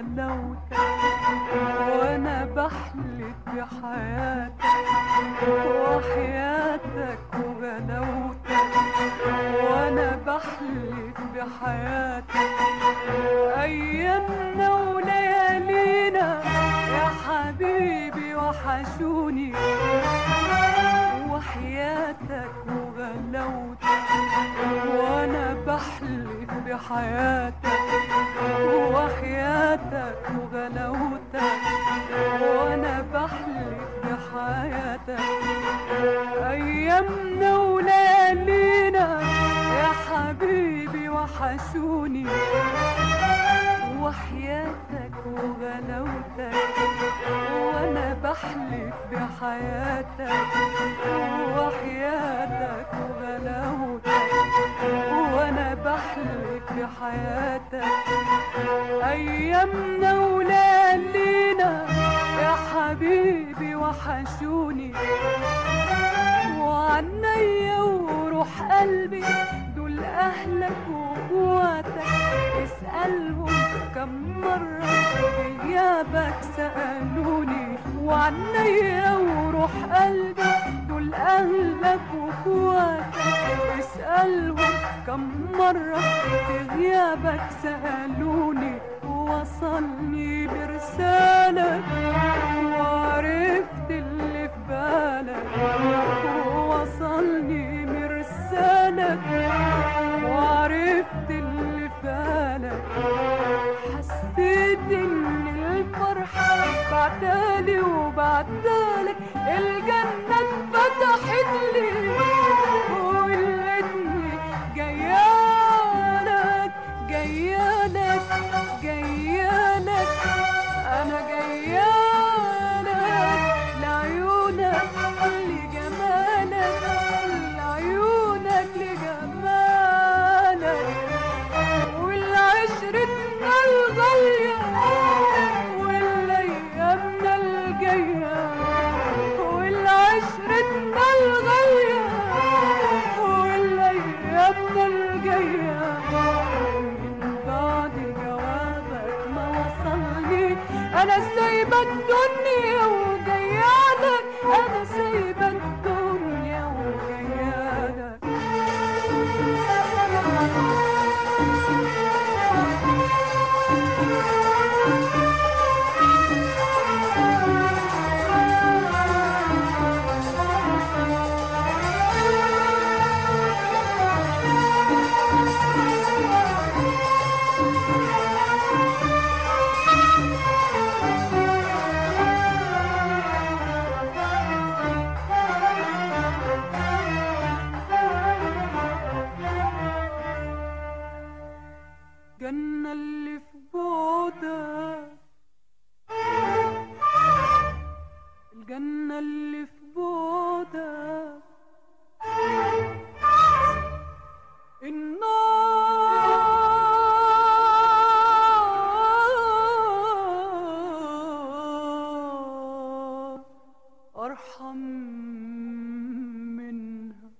وغلاوتك وانا بحلف بحياتك وحياتك وغلاوتك وانا بحلف بحياتك ايامنا وليالينا يا حبيبي وحشوني وحياتك وغلاوتك وانا بحلف بحياتك وحياتك وغلاوتك وانا بحلف بحياتك ايامنا وليالينا يا حبيبي وحشوني وحياتك وغلاوتك وانا بحلف بحياتك وحياتك وغلاوتك وانا بحلف بحياتك ايامنا وليالينا يا حبيبي وحشوني وعنيا وروح قلبي دول اهلك واخواتك اسالهم كم مره غيابك سالوني وعنيا وروح قلبي دول اهلك واخواتك اسالهم كم مره غيابك سالوني وصلني برسالك وعرفت اللي في بالك وصلني مرسالك وعرفت اللي في بالك حسيت ان الفرحة بعدالي وبعدالك الجنة اتفتحت لي ولقيتني جيالك جيالك جيالك انا جيالك لعيونك لجمالك لعيونك لجمالك والعشرتنا الغالية والايامنا الجاية والعشرتنا الغالية والايامنا الجاية من بعد جوابك ما وصلني انا سايبه الدنيا وجايالك انا سايبه الدنيا وجايالك الجنة اللي في بعدك الجنة اللي في بعدك النار أرحم منها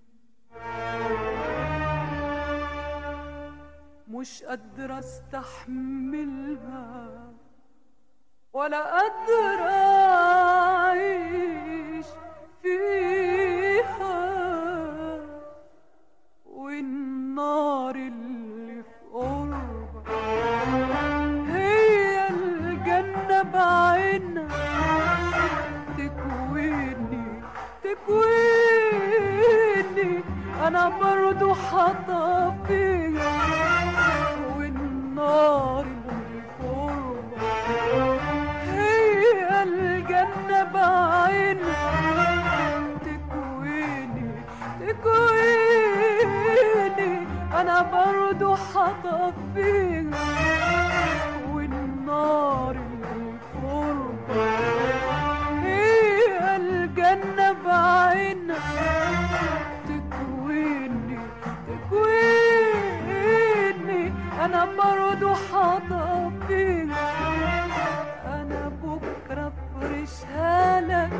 مش قادرة استحملها ولا قادرة أعيش فيها والنار اللي في قربك هي الجنة بعينها تكويني تكويني أنا برضو حطفيها والنار اللي في قربك هي الجنة بعينها تكويني تكويني أنا برضو حطفيها والنار اللي في قربك هي الجنة بعينها تكويني تكويني أنا برضو حطفيها أنا بكرة فرشها لك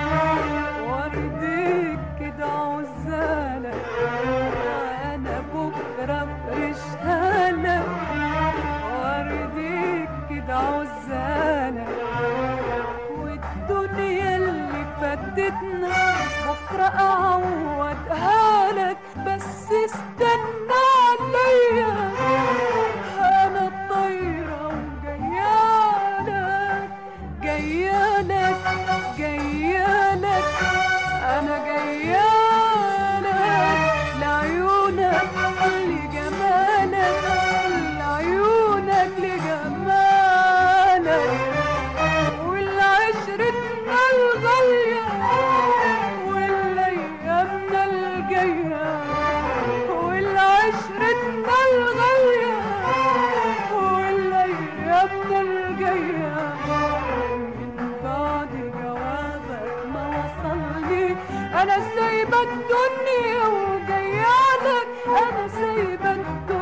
وارضيك كده عزالك أنا بكرة فرشها لك انسالك والدنيا اللي فاتتنا بكره اعوضها لك بس استنى عليا انا الطايره وجايالك جايالك جايالك انا جايالك لعيونك لجمالك لعيونك لجمالك والعشرتنا الغالية والايامنا الجاية والعشرتنا الغالية والايامنا الجاية من بعد جوابك ما وصلني انا سايبة الدنيا وجايالك انا سايبة الدنيا